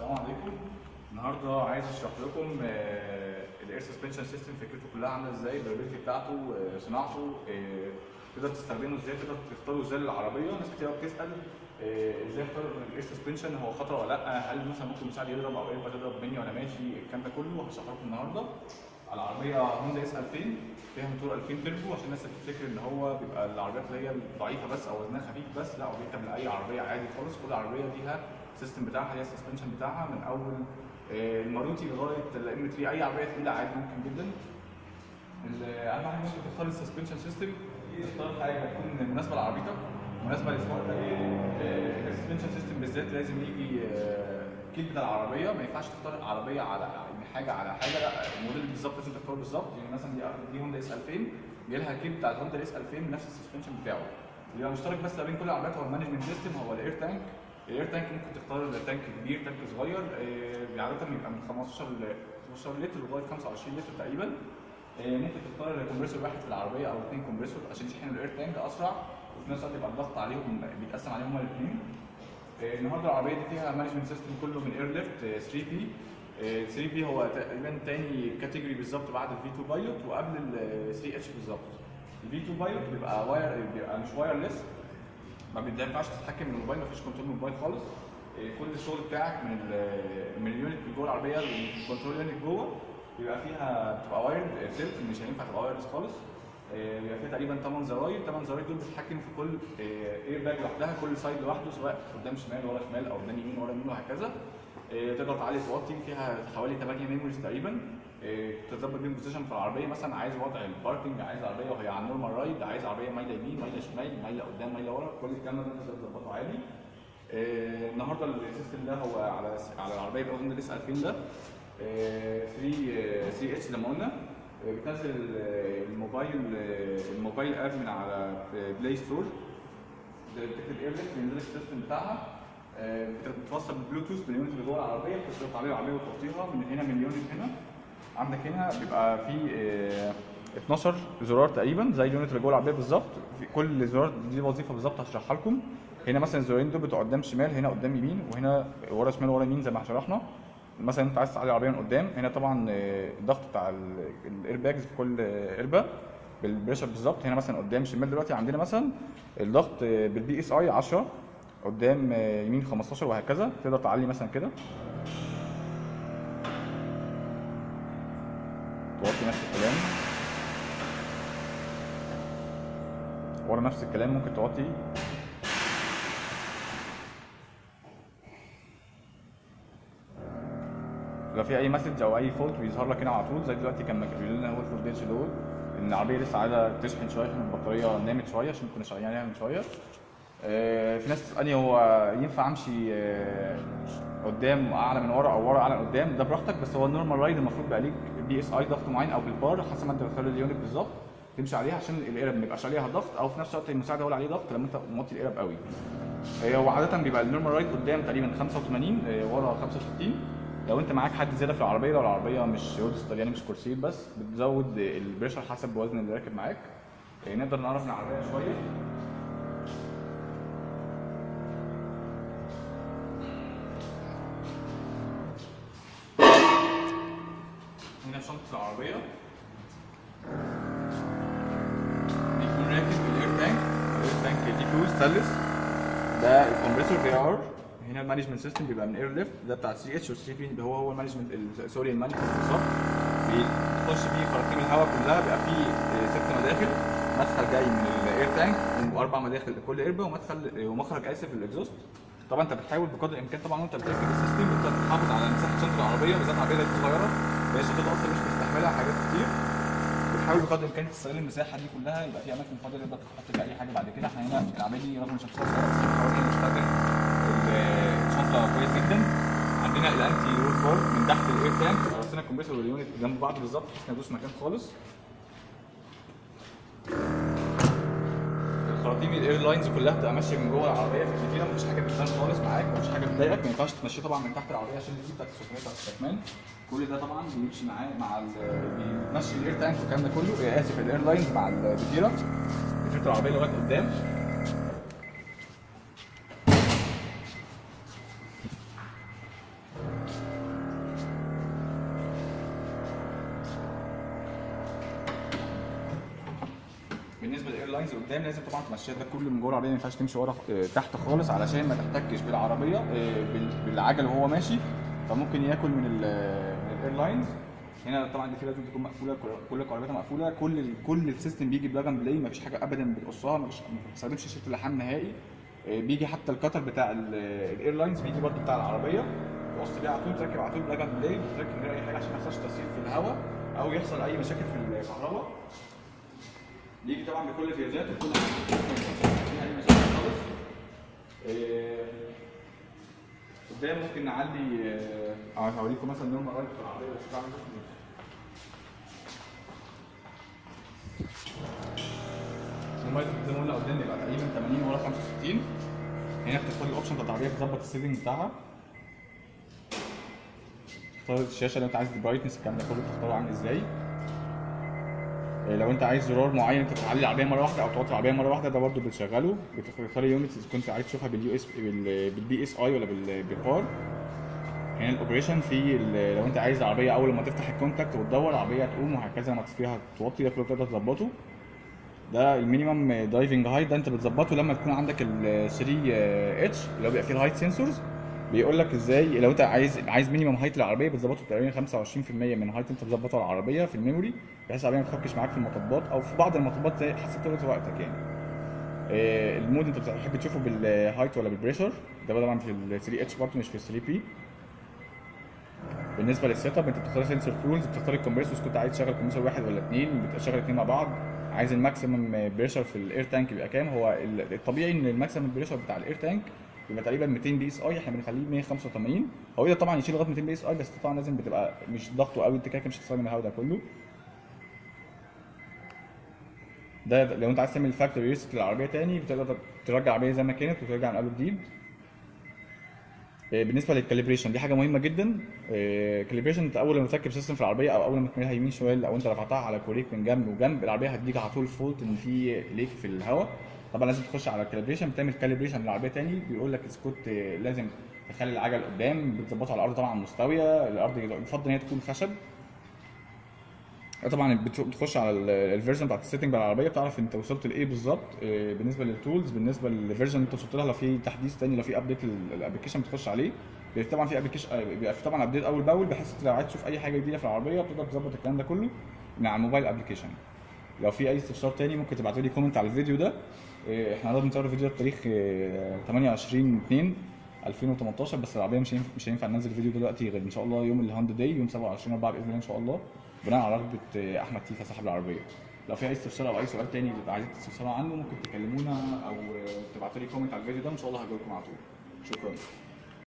السلام عليكم النهارده عايز اشرح لكم الاير سسبنشن سيستم فكرته كلها عامله ازاي الدرابيلتي بتاعته آه، صناعته آه، تقدر تستخدمه ازاي تقدر تختاره ازاي للعربيه ناس كتير قوي بتسال آه، ازاي اختار الاير سسبنشن هو خطر ولا لا هل مثلا ممكن مساعد يضرب او ايربا تضرب مني وانا ماشي الكلام ده كله هشرح لكم النهارده على عربيه هوندا اس 2000 فيها موتور 2000 تربو عشان الناس اللي بتفتكر ان هو بيبقى العربيات اللي هي الضعيفه بس او وزنها خفيف بس لا هو بيركب لاي عربيه عادي خالص كل عربيه ليها السيستم بتاعها ليها السسبنشن بتاعها من اول آه، الماروتي لغايه الام 3 اي عربيه تقيله عادي ممكن جدا ال- اهم حاجه ممكن تختار السسبنشن سيستم تختار حاجه تكون مناسبه لعربيتك مناسبه لسواقتك السسبنشن سيستم بالذات لازم يجي آه، كيت بتاع العربيه ما ينفعش تختار عربيه على يعني حاجه على حاجه لا الموديل بالظبط لازم تختاره بالظبط يعني مثلا دي دي هوندا اس 2000 جاي لها كيت بتاع الهوندا اس 2000 نفس السسبنشن بتاعه اللي هو مشترك بس ما بين كل العربيات هو المانجمنت سيستم هو الاير تانك الاير تانك ممكن تختار تانك كبير تانك صغير آه، عاده بيبقى من 15 ل 15 لتر لغايه 25 لتر تقريبا آه، ممكن تختار كومبريسور واحد في العربيه او اثنين كومبريسور عشان يشحنوا الاير تانك اسرع وفي نفس الوقت يبقى الضغط عليهم بيتقسم عليهم هما الاثنين النهارده العربيه دي فيها مانجمنت سيستم كله من اير ليفت 3 بي 3 بي هو تقريبا تاني كاتيجوري بالظبط بعد الفي 2 بايلوت وقبل ال 3 اتش بالظبط الفي 2 بايلوت بيبقى واير بيبقى مش وايرلس ما بينفعش تتحكم من الموبايل مفيش كنترول من الموبايل خالص إيه، كل الشغل بتاعك من ال من اليونت اللي جوه العربيه الكنترول يونت جوه بيبقى فيها بتبقى وايرد سلك مش هينفع تبقى وايرلس خالص إيه، بيبقى فيها تقريبا 8 زراير 8 زراير دول بتتحكم في كل اير باج لوحدها كل سايد لوحده سواء قدام شمال ورا شمال او قدام يمين ورا يمين وهكذا إيه، تقدر تعلي توطي فيها حوالي 8 ميموريز تقريبا إيه، تظبط بيهم بوزيشن في العربيه مثلا عايز وضع الباركنج عايز عربيه وهي على النورمال رايد عايز عربيه مايله يمين مايله شمال مايله قدام مايله ورا كل الكلام ده تقدر تظبطه عادي آه، النهارده السيستم ده هو على على العربيه بقى هوندا اس 2000 ده آه، 3 3 اتش زي ما قلنا آه، بتنزل ال- الموبايل آه، الموبايل اب من على بلاي ستور بتكتب ايرليك بينزل لك السيستم بتاعها آه، بت- بتوصل بالبلوتوث باليونت اللي جوه العربيه بتصرف عليه العربيه وتوطيها من هنا من اليونت هنا عندك هنا بيبقى في آه، 12 زرار تقريبا زي اليونت اللي جوه العربيه بالظبط في كل زرار دي وظيفه بالظبط هشرحها لكم هنا مثلا الزرارين دول بتوع قدام شمال هنا قدام يمين وهنا ورا شمال ورا يمين زي ما شرحنا مثلا انت عايز تعلي العربيه من قدام هنا طبعا آه، الضغط بتاع الاير باجز في كل ايربا بالبريشر بالظبط هنا مثلا قدام شمال دلوقتي عندنا مثلا الضغط آه، بالبي اس اي 10 قدام آه، يمين 15 وهكذا تقدر تعلي مثلا كده توطي نفس الكلام ورا نفس الكلام ممكن توطي لو في اي مسج او اي فولت بيظهر لك هنا على طول زي دلوقتي كان بيقول لنا هو الفولتج دول ان العربيه لسه عايزه تشحن شويه عشان البطاريه نامت شويه عشان كنا شغالين عليها من شويه آه، في ناس تسالني هو ينفع امشي آه، قدام اعلى من ورا او ورا اعلى من قدام ده براحتك بس هو النورمال رايد المفروض بقى ليك بي اس اي ضغط معين او بالبار حسب ما انت بتختار اليونت بالظبط تمشي عليها عشان القرب ما يبقاش عليها ضغط او في نفس الوقت المساعد هو اللي عليه ضغط لما انت موطي القرب قوي آه، هو عاده بيبقى النورمال رايد قدام تقريبا 85 آه، ورا 65 لو انت معاك حد زياده في العربيه لو العربيه مش يودستر يعني مش كرسي بس بتزود البريشر حسب وزن اللي راكب معاك آه، نقدر نقرب من العربيه شويه هنا في شنطه العربيه بيكون راكب الاير تانك الاير تانك دي 2 ستانلس ده الكمبريسور في ار هنا المانجمنت سيستم بيبقى من اير ليفت ده بتاع 3 اتش و 3 بي هو هو المانجمنت ال- سوري المانجمنت بالظبط بتخش فيه خراطيم الهواء كلها بيبقى فيه آه، ست مداخل مدخل جاي من الاير تانك واربع مداخل لكل ايربا ومدخل آه، ومخرج اسف للاكزوست طبعا انت بتحاول بقدر الامكان طبعا وانت بتركب السيستم انت تحافظ على مساحه شنطه العربيه بالذات العربيه دي صغيره هي الشنطه اصلا مش مستحمله حاجات كتير بتحاول بقدر الامكان تستغل المساحه دي كلها يبقى في اماكن فاضيه تقدر تحط فيها اي حاجه بعد كده احنا هنا العربيه دي رغم ان شنطتها صغيره بس بنحاول هنا نستخدم الشنطه كويس جدا عندنا الانتي رول بار من تحت الاير تانك رصينا الكمبريسور واليونت جنب بعض بالظبط بحيث ما يدوش مكان خالص الخراطيم الاير لاينز كلها بتبقى ماشيه من جوه العربيه في الكتيره مفيش حاجه بتبان خالص معاك مفيش حاجه بتضايقك ما ينفعش تمشيه طبعا من تحت العربيه عشان دي بتاعت السخونيه بتاعت الشكمان كل ده طبعا بيمشي معاه مع ال- بيمشي الاير تانك والكلام ده كله آه، اسف الاير لاينز مع الكتيره بتفرد العربيه لغايه قدام بالنسبه للايرلاينز قدام لازم طبعا تمشيها ده كله من جوه العربيه ما ينفعش تمشي ورا آه، تحت خالص علشان ما تحتكش بالعربيه آه، بال- بالعجل وهو ماشي فممكن ياكل من ال من الايرلاينز هنا طبعا دي في لازم تكون مقفوله كل- كل العربيات مقفوله كل ال- كل السيستم بيجي بلاج اند بلاي مفيش حاجه ابدا بتقصها مفيش ما بتستخدمش شاشه اللحام نهائي آه، بيجي حتى الكتر بتاع ال- الايرلاينز بيجي برضه بتاع العربيه تقص بيه على طول تركب على طول بلاج اند بلاي بتركب من غير اي حاجه عشان ما يحصلش تسريب في الهواء او يحصل اي مشاكل في الكهرباء بيجي طبعا بكل فيزات وكل حاجه فيها اي مشاكل خالص آه، قدام ممكن نعلي آه، اه هوريكم مثلا نورمال رايت في العربيه بس بعمل إيه. الموبايل زي ما قلنا قدام يبقى تقريبا 80 ورا 65 هنا بتختار الاوبشن بتاع العربيه بتظبط السيتنج بتاعها تختار الشاشه لو انت عايز البرايتنس الكلام ده كله بتختاره عامل ازاي إيه، لو انت عايز زرار معين انت تعلي العربيه مره واحده او توطي العربيه مره واحده ده برضه بتشغله بتختار يونت اذا كنت عايز تشوفها باليو اس بالبي اس اي ولا بال- بالبار هنا الاوبريشن في ال- لو انت عايز العربيه اول ما تفتح الكونتاكت وتدور العربيه تقوم وهكذا لما تطفيها توطي ده كله بتقدر تظبطه ده المينيمم دايفنج هايت ده انت بتظبطه لما تكون عندك ال 3 اتش اللي هو بيبقى فيه الهايت سنسورز بيقول لك ازاي لو انت عايز عايز مينيمم هايت للعربيه بتظبطه تقريبا 25% من هايت انت بتظبطه على العربيه في الميموري بحيث العربيه ما تفكش معاك في المطبات او في بعض المطبات زي حسب طول وقتك يعني آه، المود انت بتحب تشوفه بالهايت ولا بالبريشر ده طبعا في ال 3 اتش برضه مش في ال 3 بي بالنسبه للسيت اب انت بتختار سنسور تولز بتختار الكمبريسورز كنت عايز تشغل كمبريسور واحد ولا اثنين بتشغل اثنين مع بعض عايز الماكسيمم بريشر في الاير تانك يبقى كام هو ال- الطبيعي ان الماكسيمم بريشر بتاع الاير تانك بيبقى تقريبا 200 بي اس اي احنا بنخليه 185 هو يقدر طبعا يشيل لغايه 200 بي اس اي بس طبعا لازم بتبقى مش ضغطه قوي انت كده كده مش هتستخدم الهواء ده كله ده لو انت عايز تعمل فاكتوري ريست للعربيه تاني بتقدر ترجع العربيه زي ما كانت وترجع من اول جديد آه، بالنسبه للكاليبريشن دي حاجه مهمه جدا كاليبريشن انت اول ما تركب سيستم في العربيه او اول ما تميلها يمين شمال او انت رفعتها على كوريك من جنب وجنب العربيه هتديك على طول فولت ان في ليك في الهواء طبعا لازم تخش على الكاليبريشن بتعمل كاليبريشن للعربيه تاني بيقول لك اسكت آه، لازم تخلي العجل قدام بتظبطها على الارض طبعا مستويه الارض يفضل ان هي تكون خشب طبعا بت- بتخش على ال- الفيرجن بتاعت السيتنج بتاع العربيه بتعرف انت وصلت لايه بالظبط آه، بالنسبه للتولز بالنسبه للفيرجن اللي انت وصلت لها لو في تحديث تاني لو في ابديت الابلكيشن بتخش عليه بيبقى طبعا في ابلكيشن بيبقى في طبعا ابديت اول باول بحيث انت لو عايز تشوف اي حاجه جديده في العربيه بتقدر تظبط الكلام ده كله من على الموبايل ابلكيشن لو في اي استفسار تاني ممكن تبعتوا لي كومنت على الفيديو ده آه، احنا هنقدر نصور الفيديو ده بتاريخ آه، 28 2 2018 بس العربيه مش هينفع مش هينفع ننزل الفيديو دلوقتي غير ان شاء الله يوم الهاند داي يوم 27 4 باذن الله ان شاء الله بناء على رغبه آه، احمد تيفا صاحب العربيه لو في اي استفسار او اي سؤال تاني بيبقى عايزين تستفسروا عنه ممكن تكلمونا او آه، تبعتوا لي كومنت على الفيديو ده ان شاء الله هجاوبكم على طول شكرا